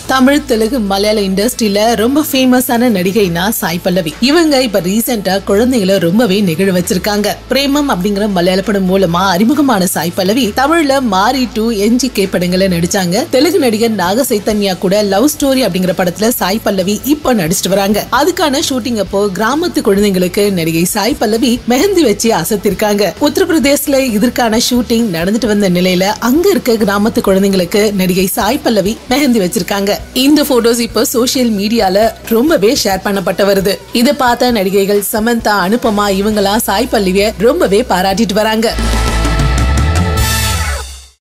தமிழ் தெலுங்கு மலையாள இண்டஸ்ட்ரியில ரொம்ப ஃபேமஸான நடிகைனா சாய் பல்லவி இவங்க இப்ப ரீசெண்டா குழந்தைகளை ரொம்பவே நெகிழ வச்சிருக்காங்க பிரேமம் அப்படிங்கிற மலையாள படம் மூலமா அறிமுகமான சாய் பல்லவி தமிழ்ல மாரி டூ என்ஜி கே படங்களை நடிச்சாங்க தெலுங்கு நடிகர் நாக சைத்தன்யா கூட லவ் ஸ்டோரி அப்படிங்கிற படத்துல சாய் பல்லவி இப்போ நடிச்சிட்டு வராங்க அதுக்கான ஷூட்டிங் அப்போ கிராமத்து குழந்தைங்களுக்கு நடிகை சாய் பல்லவி மெஹந்தி வச்சு அசத்திருக்காங்க உத்தரப்பிரதேசல இதற்கான ஷூட்டிங் நடந்துட்டு வந்த நிலையில அங்க இருக்க கிராமத்து குழந்தைங்களுக்கு நடிகை சாய் பல்லவி மெஹந்தி வச்சிருக்காங்க இந்த போட்டோஸ் இப்போ சோசியல் மீடியால ரொம்பவே ஷேர் பண்ணப்பட்டு வருது இதை பார்த்த நடிகைகள் சமந்தா அனுபமா இவங்கெல்லாம் சாய் பல்லவிய ரொம்பவே பாராட்டிட்டு வராங்க